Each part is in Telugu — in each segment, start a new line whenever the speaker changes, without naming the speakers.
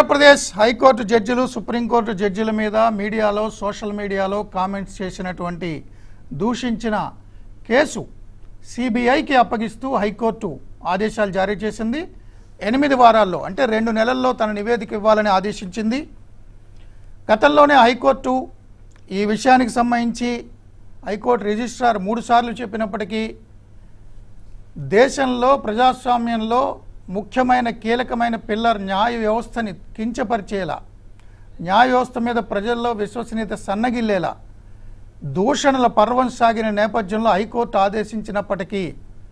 ఆంధ్రప్రదేశ్ హైకోర్టు జడ్జిలు సుప్రీంకోర్టు జడ్జిల మీద మీడియాలో సోషల్ మీడియాలో కామెంట్స్ చేసినటువంటి దూషించిన కేసు సిబిఐకి అప్పగిస్తూ హైకోర్టు ఆదేశాలు జారీ చేసింది ఎనిమిది వారాల్లో అంటే రెండు నెలల్లో తన నివేదిక ఇవ్వాలని ఆదేశించింది గతంలోనే హైకోర్టు ఈ విషయానికి సంబంధించి హైకోర్టు రిజిస్ట్రార్ మూడుసార్లు చెప్పినప్పటికీ దేశంలో ప్రజాస్వామ్యంలో ముఖ్యమైన కీలకమైన పిల్లర్ న్యాయ వ్యవస్థని కించపరిచేలా న్యాయ వ్యవస్థ మీద ప్రజల్లో విశ్వసనీయత సన్నగిల్లేలా దూషణల పర్వం సాగిన నేపథ్యంలో హైకోర్టు ఆదేశించినప్పటికీ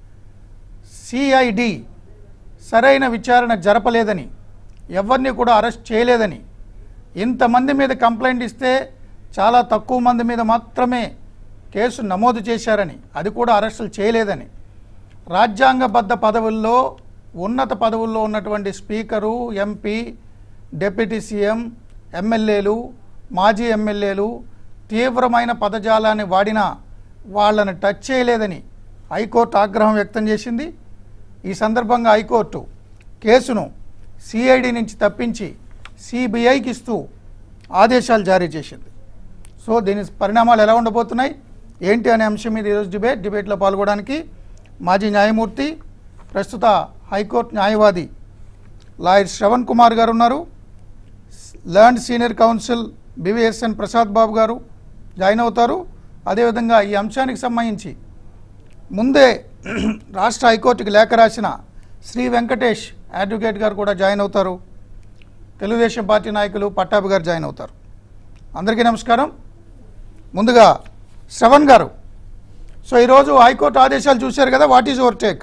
సిఐడి సరైన విచారణ జరపలేదని ఎవరిని కూడా అరెస్ట్ చేయలేదని ఇంతమంది మీద కంప్లైంట్ ఇస్తే చాలా తక్కువ మంది మీద మాత్రమే కేసు నమోదు చేశారని అది కూడా అరెస్టులు చేయలేదని రాజ్యాంగబద్ధ పదవుల్లో ఉన్నత పదవుల్లో ఉన్నటువంటి స్పీకరు ఎంపీ డిప్యూటీ సీఎం ఎమ్మెల్యేలు మాజీ ఎమ్మెల్యేలు తీవ్రమైన పదజాలాన్ని వాడినా వాళ్ళని టచ్ చేయలేదని హైకోర్టు ఆగ్రహం వ్యక్తం చేసింది ఈ సందర్భంగా హైకోర్టు కేసును సిఐడి నుంచి తప్పించి సిబిఐకి ఇస్తూ ఆదేశాలు జారీ చేసింది సో దీని పరిణామాలు ఎలా ఉండబోతున్నాయి ఏంటి అనే అంశం మీద ఈరోజు డిబేట్ డిబేట్లో పాల్గొనడానికి మాజీ న్యాయమూర్తి ప్రస్తుత హైకోర్టు న్యాయవాది లాయర్ శ్రవణ్ కుమార్ గారు ఉన్నారు land senior counsel BVSN Prasad Babu గారు జాయిన్ అవుతారు అదేవిధంగా ఈ అంశానికి సంబంధించి ముందే రాష్ట్ర హైకోర్టుకి లేఖ రాసిన శ్రీ వెంకటేష్ అడ్వకేట్ గారు కూడా జాయిన్ అవుతారు తెలుగుదేశం పార్టీ నాయకులు పట్టాభి గారు జాయిన్ అవుతారు అందరికీ నమస్కారం ముందుగా శ్రవణ్ గారు సో ఈరోజు హైకోర్టు ఆదేశాలు చూశారు కదా what is overtake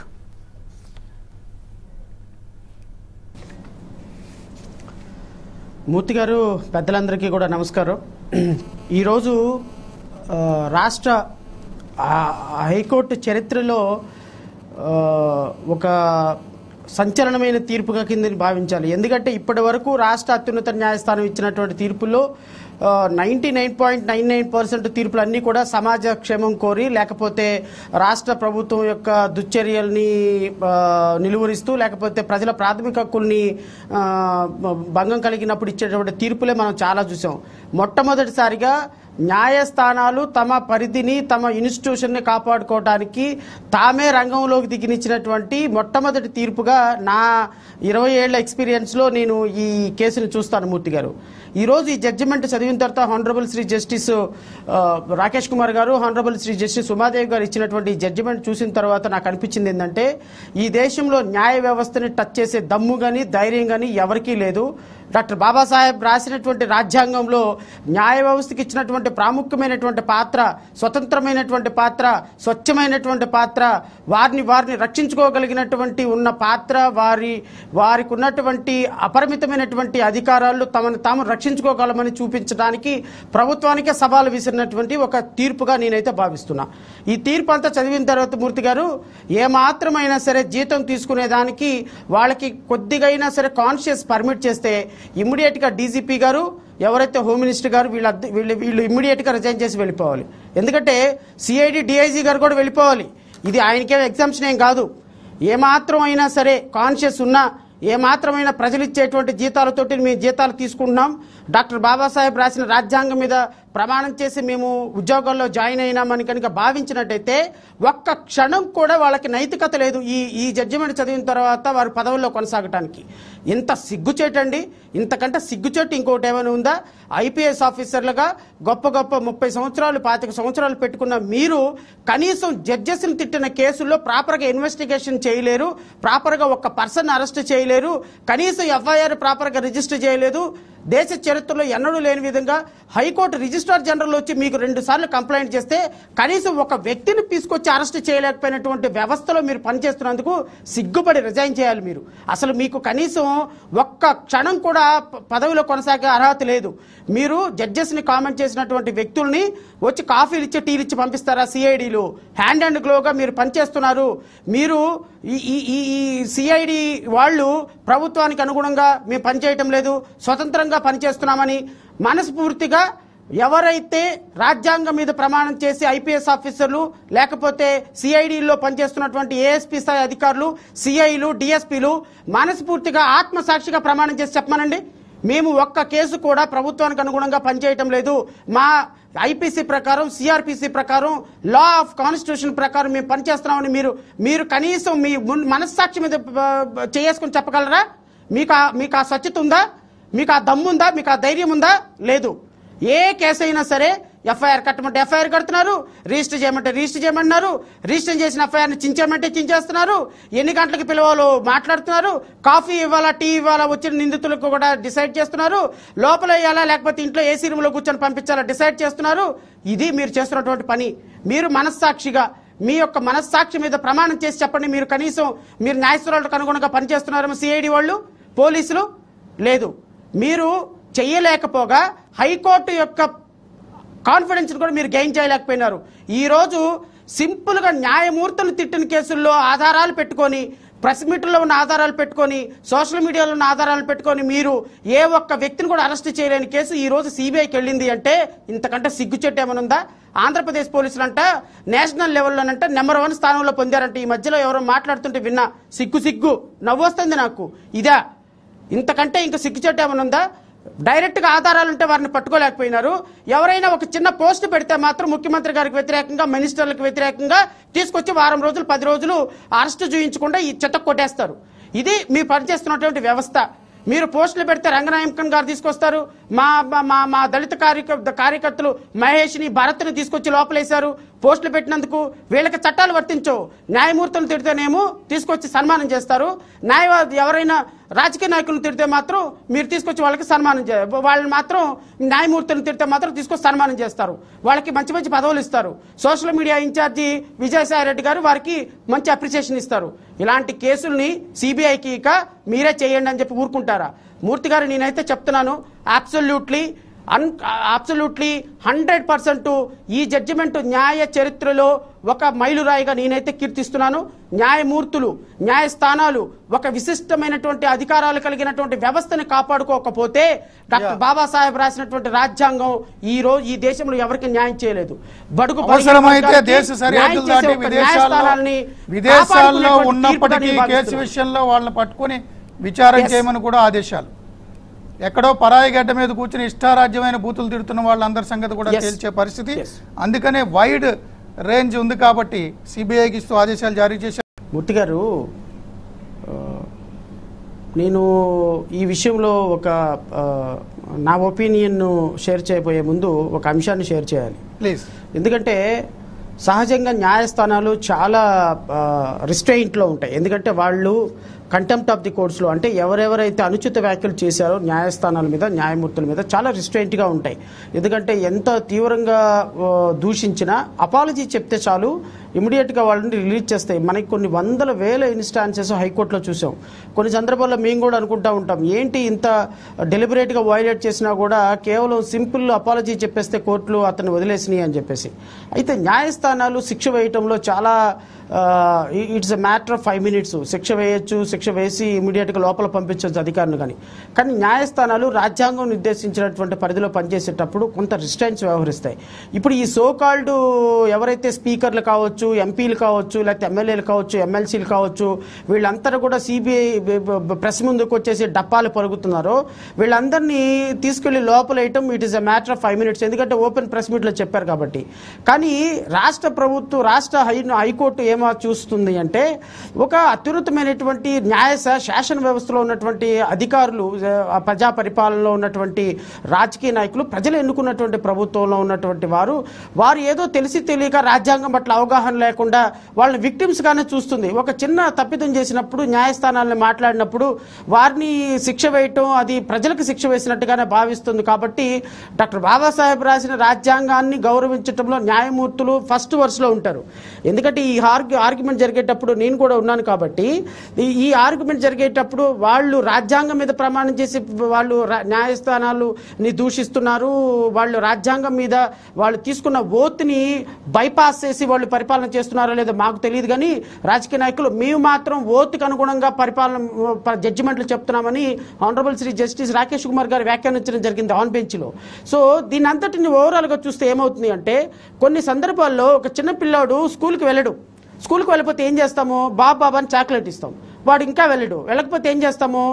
Murthy గారు పెద్దలందరికీ కూడా నమస్కారం ఈరోజు ఆ, రాష్ట్ర ఆ, హైకోర్టు చరిత్రలో ఆ, ఒక సంచలనమైన తీర్పుగా కింద భావించాలి ఎందుకంటే ఇప్పటి వరకు రాష్ట్ర అత్యున్నత న్యాయస్థానం ఇచ్చినటువంటి తీర్పుల్లో ninety nine point nine nine percent తీర్పులన్నీ కూడా సమాజ క్షేమం కోరి లేకపోతే రాష్ట్ర ప్రభుత్వం యొక్క దుశ్చర్యల్ని ఆ, నిలువరిస్తూ లేకపోతే ప్రజల ప్రాథమిక హక్కుల్ని ఆ, భంగం కలిగినప్పుడు ఇచ్చేటువంటి తీర్పులే మనం చాలా చూసాం మొట్టమొదటిసారిగా న్యాయస్థానాలు తమ పరిధిని తమ ఇన్స్టిట్యూషన్ని కాపాడుకోవడానికి తామే రంగంలోకి దిగినిచ్చినటువంటి మొట్టమొదటి తీర్పుగా నా ఇరవై ఏళ్ల ఎక్స్పీరియన్స్లో నేను ఈ కేసును చూస్తాను మూర్తి గారు ఈరోజు ఈ జడ్జిమెంట్ చదివిన తర్వాత హానరబుల్ శ్రీ జస్టిస్ ఆ, రాకేష్ కుమార్ గారు హానరబుల్ శ్రీ జస్టిస్ ఉమాదేవి గారు ఇచ్చినటువంటి ఈ జడ్జిమెంట్ చూసిన తర్వాత నాకు అనిపించింది ఏంటంటే ఈ దేశంలో న్యాయ వ్యవస్థని టచ్ చేసే దమ్ము కానీ ధైర్యం కానీ ఎవరికీ లేదు డాక్టర్ బాబాసాహెబ్ రాసినటువంటి రాజ్యాంగంలో న్యాయ వ్యవస్థకి ఇచ్చినటువంటి ప్రాముఖ్యమైనటువంటి పాత్ర స్వతంత్రమైనటువంటి పాత్ర స్వచ్ఛమైనటువంటి పాత్ర వారిని వారిని రక్షించుకోగలిగినటువంటి ఉన్న పాత్ర వారి వారికి ఉన్నటువంటి అపరిమితమైనటువంటి అధికారాలు తమను తాము రక్షించుకోగలమని చూపించడానికి ప్రభుత్వానికే సవాలు విసిరినటువంటి ఒక తీర్పుగా నేనైతే భావిస్తున్నా ఈ తీర్పు అంతా చదివిన తర్వాత మూర్తి గారు ఏమాత్రమైనా సరే జీతం తీసుకునే దానికి వాళ్ళకి కొద్దిగైనా సరే కాన్షియస్ పర్మిట్ చేస్తే ఇమ్మీడియట్గా డీజీపీ గారు ఎవరైతే హోమ్ మినిస్టర్ గారు వీళ్ళ వీళ్ళు వీళ్ళు ఇమ్మీడియట్గా రిజైన్ చేసి వెళ్ళిపోవాలి ఎందుకంటే సిఐడి డిఐజీ గారు కూడా వెళ్ళిపోవాలి ఇది ఆయనకేం ఎగ్జామ్షన్ ఏం కాదు ఏమాత్రం అయినా సరే కాన్షియస్ ఉన్నా ఏమాత్రమైన ప్రజలు ఇచ్చేటువంటి జీతాలతోటి మేము జీతాలు తీసుకుంటున్నాం డాక్టర్ బాబాసాహెబ్ రాసిన రాజ్యాంగం మీద ప్రమాణం చేసి మేము ఉద్యోగాల్లో జాయిన్ అయినామని కనుక భావించినట్టయితే ఒక్క క్షణం కూడా వాళ్ళకి నైతికత లేదు ఈ ఈ జడ్జిమెంట్ చదివిన తర్వాత వారి పదవుల్లో కొనసాగటానికి ఇంత సిగ్గుచేటండి ఇంతకంటే సిగ్గుచేటు ఇంకోటి ఏమైనా ఉందా ఐపీఎస్ ఆఫీసర్లుగా గొప్ప గొప్ప ముప్పై సంవత్సరాలు పాతిక సంవత్సరాలు పెట్టుకున్న మీరు కనీసం జడ్జెస్ని తిట్టిన కేసుల్లో ప్రాపర్గా ఇన్వెస్టిగేషన్ చేయలేరు ప్రాపర్గా ఒక పర్సన్ అరెస్ట్ చేయలేరు కనీసం ఎఫ్ఐఆర్ ప్రాపర్గా రిజిస్టర్ చేయలేదు దేశ చరిత్రలో ఎన్నడూ లేని విధంగా హైకోర్టు రిజిస్ట్రార్ జనరల్ వచ్చి మీకు రెండు సార్లు కంప్లైంట్ చేస్తే కనీసం ఒక వ్యక్తిని తీసుకొచ్చి అరెస్ట్ చేయలేకపోయినటువంటి వ్యవస్థలో మీరు పనిచేస్తున్నందుకు సిగ్గుపడి రిజైన్ చేయాలి మీరు అసలు మీకు కనీసం ఒక్క క్షణం కూడా ప- పదవిలో కొనసాగే అర్హత లేదు మీరు జడ్జెస్ని కామెంట్ చేసినటువంటి వ్యక్తుల్ని వచ్చి కాఫీలు ఇచ్చి టీలు ఇచ్చి పంపిస్తారా సిఐడిలు హ్యాండ్ అండ్ గ్లోగా మీరు పనిచేస్తున్నారు మీరు ఈ ఈ ఈ ఈ సిఐడి వాళ్ళు ప్రభుత్వానికి అనుగుణంగా మేము పనిచేయటం లేదు స్వతంత్రంగా పనిచేస్తున్నామని మనస్ఫూర్తిగా ఎవరైతే రాజ్యాంగం మీద ప్రమాణం చేసి ఐపీఎస్ ఆఫీసర్లు లేకపోతే సిఐడిలో పనిచేస్తున్నటువంటి ఏఎస్పీ స్థాయి అధికారులు సిఐలు డిఎస్పీలు మనస్ఫూర్తిగా ఆత్మసాక్షిగా ప్రమాణం చేసి చెప్పమనండి మేము ఒక్క కేసు కూడా ప్రభుత్వానికి అనుగుణంగా పనిచేయటం లేదు మా ఐపీసీ ప్రకారం సిఆర్పిసి ప్రకారం లా ఆఫ్ కాన్స్టిట్యూషన్ ప్రకారం మేము పనిచేస్తున్నామని మీరు మీరు కనీసం మీ మున్- మనస్సాక్షి మీద బ- బ- చేసుకుని చెప్పగలరా మీకు ఆ- మీకు ఆ స్వచ్ఛత ఉందా మీకు ఆ దమ్ము ఉందా మీకు ఆ ధైర్యం ఉందా లేదు ఏ కేసు అయినా సరే ఎఫ్ఐఆర్ కట్టమంటే ఎఫ్ఐఆర్ కడుతున్నారు రిజిస్టర్ చేయమంటే రిజిస్టర్ చేయమన్నారు రిజిస్టర్ చేసిన ఎఫ్ఐఆర్ని చించేయమంటే చించేస్తున్నారు ఎన్ని గంటలకు పిలవాలో మాట్లాడుతున్నారు కాఫీ ఇవ్వాలా టీ ఇవ్వాలా వచ్చిన నిందితులకు కూడా డిసైడ్ చేస్తున్నారు లోపల వేయాలా లేకపోతే ఇంట్లో ఏసీ రూమ్లో కూర్చొని పంపించాలా డిసైడ్ చేస్తున్నారు ఇది మీరు చేస్తున్నటువంటి పని మీరు మనస్సాక్షిగా మీ యొక్క మనస్సాక్షి మీద ప్రమాణం చేసి చెప్పండి మీరు కనీసం మీరు న్యాయస్థానాలకు అనుగుణంగా పనిచేస్తున్నారేమో సిఐడి వాళ్ళు పోలీసులు లేదు మీరు చెయ్యలేకపోగా హైకోర్టు యొక్క కాన్ఫిడెన్స్ కూడా మీరు గెయిన్ చేయలేకపోయినారు ఈరోజు సింపుల్గా న్యాయమూర్తులు తిట్టిన కేసుల్లో ఆధారాలు పెట్టుకొని ప్రెస్ మీట్లో ఉన్న ఆధారాలు పెట్టుకొని సోషల్ మీడియాలో ఉన్న ఆధారాలు పెట్టుకొని మీరు ఏ ఒక్క వ్యక్తిని కూడా అరెస్ట్ చేయలేని కేసు ఈ రోజు సిబిఐకి వెళ్ళింది అంటే ఇంతకంటే సిగ్గుచెట్టు ఏమైనా ఉందా ఆంధ్రప్రదేశ్ పోలీసులు అంట నేషనల్ లెవెల్లోనంటే నెంబర్ వన్ స్థానంలో పొందారంటే ఈ మధ్యలో ఎవరో మాట్లాడుతుంటే విన్నా సిగ్గు సిగ్గు నవ్వొస్తుంది నాకు ఇదా ఇంతకంటే ఇంకా సిగ్గుచెట్టు ఏమైనా ఉందా డైరెక్ట్గా ఆధారాలు ఉంటే వారిని పట్టుకోలేకపోయినారు ఎవరైనా ఒక చిన్న పోస్ట్ పెడితే మాత్రం ముఖ్యమంత్రి గారికి వ్యతిరేకంగా మినిస్టర్లకు వ్యతిరేకంగా తీసుకొచ్చి వారం రోజులు పది రోజులు అరెస్ట్ చూయించకుండా ఈ చెత్త కొట్టేస్తారు ఇది మీ పనిచేస్తున్నటువంటి వ్యవస్థ మీరు పోస్టులు పెడితే రంగనాయకన్ గారు తీసుకొస్తారు మా మా- మా మా దళిత కార్యక కార్యకర్తలు మహేష్ని భరత్ని తీసుకొచ్చి లోపలేశారు పోస్టులు పెట్టినందుకు వీళ్ళకి చట్టాలు వర్తించవు న్యాయమూర్తులు తిడితేనేమో తీసుకొచ్చి సన్మానం చేస్తారు న్యాయవాది ఎవరైనా రాజకీయ నాయకులను తిడితే మాత్రం మీరు తీసుకొచ్చి వాళ్ళకి సన్మానం చే వాళ్ళని మాత్రం న్యాయమూర్తులను తిడితే మాత్రం తీసుకొచ్చి సన్మానం చేస్తారు వాళ్ళకి మంచి మంచి పదవులు ఇస్తారు social media incharge Vijayasai Reddy గారు వారికి మంచి అప్రిసియేషన్ ఇస్తారు ఇలాంటి కేసుల్ని సిబిఐకి ఇక మీరే చేయండి అని చెప్పి ఊరుకుంటారా మూర్తి గారు నేనైతే చెప్తున్నాను absolutely un absolutely hundred percent ఈ జడ్జిమెంట్ న్యాయ చరిత్రలో ఒక మైలురాయిగా నేనైతే కీర్తిస్తున్నాను న్యాయమూర్తులు న్యాయస్థానాలు ఒక విశిష్టమైనటువంటి అధికారాలు కలిగినటువంటి వ్యవస్థని కాపాడుకోకపోతే డాక్టర్
Yeah.
బాబాసాహెబ్ రాసినటువంటి రాజ్యాంగం ఈ రోజు ఈ దేశంలో ఎవరికి న్యాయం చేయలేదు బడుగు బలహీన
అవసరమైతే
వర్గాలకి
దేశ సరిహద్దులు
న్యాయం చేసే
దాటి
ఒక
విదేశాల్లో
న్యాయస్థానాల్ని
విదేశాల్లో
కాపాడుకునేటువంటి
ఉన్నప్పటికీ
తీర్పుగా నేను
కేసు
భావిస్తున్నాను.
విషయంలో వాళ్ళని పట్టుకొని విచారణ
Yes.
చేయమని కూడా ఆదేశాలు ఎక్కడో పరాయి గడ్డ మీద కూర్చుని ఇష్టారాజ్యమైన బూతులు తిడుతున్న వాళ్ళందరి సంగతి కూడా
Yes.
తేల్చే పరిస్థితి
Yes.
అందుకనే వైడ్ రేంజ్ ఉంది కాబట్టి సిబిఐకి ఇస్తూ ఆదేశాలు జారీ చేశారు
మూర్తి గారు ఆ, నేను ఈ విషయంలో ఒక ఆ, నా ఒపీనియన్ను షేర్ చేయబోయే ముందు ఒక అంశాన్ని షేర్ చేయాలి
ప్లీజ్
ఎందుకంటే సహజంగా న్యాయస్థానాలు చాలా రిస్ట్రెయింట్లో ఉంటాయి ఎందుకంటే వాళ్ళు కంటెంప్ట్ ఆఫ్ ది కోర్ట్స్లో అంటే ఎవరెవరైతే అనుచిత వ్యాఖ్యలు చేశారో న్యాయస్థానాల మీద న్యాయమూర్తుల మీద చాలా రిస్ట్రెయింట్గా ఉంటాయి ఎందుకంటే ఎంత తీవ్రంగా ఆ, దూషించినా అపాలజీ చెప్తే చాలు ఇమీడియట్గా వాళ్ళని రిలీజ్ చేస్తాయి మనకి కొన్ని వందల వేల ఇన్స్టాన్సెస్ హైకోర్టులో చూసాం కొన్ని సందర్భాల్లో మేము కూడా అనుకుంటా ఉంటాం ఏంటి ఇంత డెలిబరేట్గా వైలేట్ చేసినా కూడా కేవలం సింపుల్ అపాలజీ చెప్పేస్తే కోర్టులు అతన్ని వదిలేసినాయి అని చెప్పేసి అయితే న్యాయస్థానాలు శిక్ష వేయటంలో చాలా it's a matter of five minutes శిక్ష వేయొచ్చు శిక్ష వేసి ఇమీడియట్గా లోపల పంపించవచ్చు అధికారులు కానీ కానీ న్యాయస్థానాలు రాజ్యాంగం నిర్దేశించినటువంటి పరిధిలో పనిచేసేటప్పుడు కొంత రిస్ట్రైన్స్ వ్యవహరిస్తాయి ఇప్పుడు ఈ సో కాల్డ్ ఎవరైతే స్పీకర్లు కావచ్చు ఎంపీలు కావచ్చు లేకపోతే ఎమ్మెల్యేలు కావచ్చు ఎమ్మెల్సీలు కావచ్చు వీళ్ళందరూ కూడా సిబిఐ ప్రెస్ ముందుకు వచ్చేసి డప్పాలు పరుగుతున్నారో వీళ్ళందరినీ తీసుకెళ్లి లోపలేయటం it is a matter of five minutes ఎందుకంటే ఓపెన్ ప్రెస్ మీట్లో చెప్పారు కాబట్టి కానీ రాష్ట్ర ప్రభుత్వం రాష్ట్ర హై హైకోర్టు ఏమో చూస్తుంది అంటే ఒక అత్యున్నతమైనటువంటి న్యాయ శా- శాసన వ్యవస్థలో ఉన్నటువంటి అధికారులు ఆ, ప్రజా పరిపాలనలో ఉన్నటువంటి రాజకీయ నాయకులు ప్రజలు ఎన్నుకున్నటువంటి ప్రభుత్వంలో ఉన్నటువంటి వారు వారు ఏదో తెలిసి తెలియక రాజ్యాంగం పట్ల అవగాహన లేకుండా వాళ్ళని విక్టిమ్స్ గానే చూస్తుంది ఒక చిన్న తప్పిదం చేసినప్పుడు న్యాయస్థానాలను మాట్లాడినప్పుడు వారిని శిక్ష వేయటం అది ప్రజలకు శిక్ష వేసినట్టుగానే భావిస్తుంది కాబట్టి డాక్టర్ బాబాసాహెబ్ రాసిన రాజ్యాంగాన్ని గౌరవించటంలో న్యాయమూర్తులు ఫస్ట్ వరుసలో ఉంటారు ఎందుకంటే ఈ ఆర్గ్యూ ఆర్గ్యుమెంట్ జరిగేటప్పుడు నేను కూడా ఉన్నాను కాబట్టి ఈ- ఈ ఆర్గ్యుమెంట్ జరిగేటప్పుడు వాళ్ళు రాజ్యాంగం మీద ప్రమాణం చేసి వాళ్ళు రా- న్యాయస్థానాలుని దూషిస్తున్నారు వాళ్ళు రాజ్యాంగం మీద వాళ్ళు తీసుకున్న ఓత్ని బైపాస్ చేసి వాళ్ళు పరిపాలన చేస్తున్నారో లేదో మాకు తెలియదు కానీ రాజకీయ నాయకులు మేము మాత్రం ఓత్కి అనుగుణంగా పరిపాలన ప- జడ్జిమెంట్లు చెప్తున్నామని ఆనరబుల్ శ్రీ జస్టిస్ రాకేష్ కుమార్ గారు వ్యాఖ్యానించడం జరిగింది ఆన్ బెంచ్లో సో దీని అంతటిని ఓవరాల్గా చూస్తే ఏమవుతుంది అంటే కొన్ని సందర్భాల్లో ఒక చిన్న పిల్లాడు స్కూల్కి వెళ్ళడు స్కూల్కి వెళ్ళిపోతే ఏం చేస్తాము బాబు బాబా అని చాక్లెట్ ఇస్తాం వాడు ఇంకా వెళ్ళడు వెళ్ళకపోతే ఏం చేస్తాము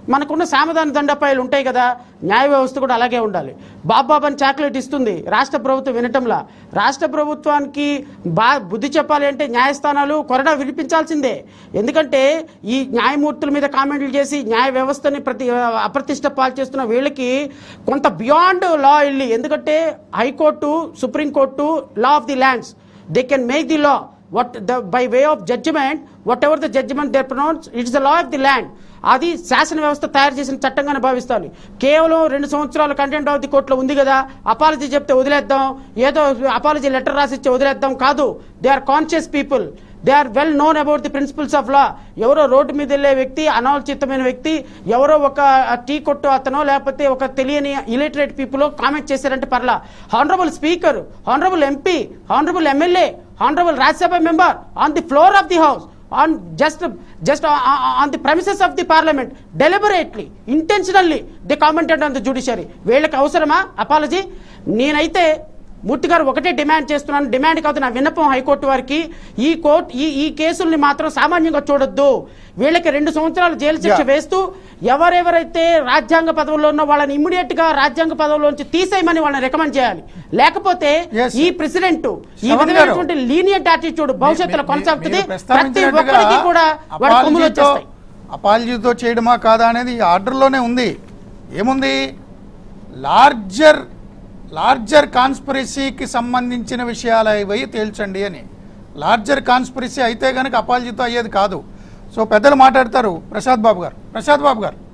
మనకున్న సామధాన దండపాయలు ఉంటాయి కదా న్యాయ వ్యవస్థ కూడా అలాగే ఉండాలి బాబాబ్ అని చాక్లెట్ ఇస్తుంది రాష్ట్ర ప్రభుత్వం వినటంలా రాష్ట్ర ప్రభుత్వానికి బా బుద్ధి చెప్పాలి అంటే న్యాయస్థానాలు కొరడా వినిపించాల్సిందే ఎందుకంటే ఈ న్యాయమూర్తుల మీద కామెంట్లు చేసి న్యాయ వ్యవస్థని ప్రతి అప్రతిష్ట పాలు చేస్తున్న వీళ్ళకి కొంత బియాండ్ లా వెళ్ళి ఎందుకంటే high court supreme court law of the lands they can make the law what the by way of judgment whatever the judgment they pronounce it is the law of the land అది శాసన వ్యవస్థ తయారు చేసిన చట్టంగానే భావిస్తాను కేవలం రెండు సంవత్సరాల కంటెంట్ ఆఫ్ ది కోర్టులో ఉంది కదా అపాలజీ చెప్తే వదిలేద్దాం ఏదో అపాలజీ లెటర్ రాసిచ్చే వదిలేద్దాం కాదు they are conscious people they are well known about the principles of law ఎవరో రోడ్డు మీద వెళ్ళే వ్యక్తి అనాలోచితమైన వ్యక్తి ఎవరో ఒక టీ కొట్టు అతనో లేకపోతే ఒక తెలియని ఇలిటరేట్ పీపుల్ కామెంట్ చేశారంటే పర్లా honourable speaker honourable MP honourable MLA honourable Rajya Sabha member on the floor of the house on just just on the premises of the parliament deliberately intentionally the commented on the judiciary వీళ్ళకి అవసరమా అపాలజీ నేనైతే మూర్తి గారు ఒకటే డిమాండ్ చేస్తున్నాను డిమాండ్ కాదు నా విన్నపం హైకోర్టు వారికి ఈ కోర్టు ఈ ఈ కేసుల్ని మాత్రం సామాన్యంగా చూడొద్దు వీళ్ళకి రెండు సంవత్సరాలు జైలు శిక్ష
Yeah.
వేస్తూ ఎవరెవరైతే రాజ్యాంగ పదవుల్లో ఉన్నో వాళ్ళని ఇమ్మీడియట్ గా రాజ్యాంగ పదవుల్లోంచి తీసేయమని వాళ్ళని రికమెండ్ చేయాలి లేకపోతే
Yes.
ఈ ప్రెసిడెంట్ ఈ
శ్రవణ్ గారు.
విధమైనటువంటి లీనియంట్ యాటిట్యూడ్ భవిష్యత్తులో
మీ-
కొనసాగుతుంది
మీరు
ప్రతి
ప్రస్తావించినట్టుగా
ఒక్కరికి కూడా వాడి కొమ్ములు
అపాలజీతో
వచ్చేస్తాయి
అపాలజీతో చేయడమా కాదా అనేది ఈ ఆర్డర్లోనే ఉంది ఏముంది లార్జర్ లార్జర్ కాన్స్పిరసీకి సంబంధించిన విషయాలు అవి తేల్చండి అని లార్జర్ కాన్స్పిరసీ అయితే కనుక అపాలజీతో అయ్యేది కాదు సో పెద్దలు మాట్లాడతారు ప్రసాద్ బాబు గారు ప్రసాద్ బాబు గారు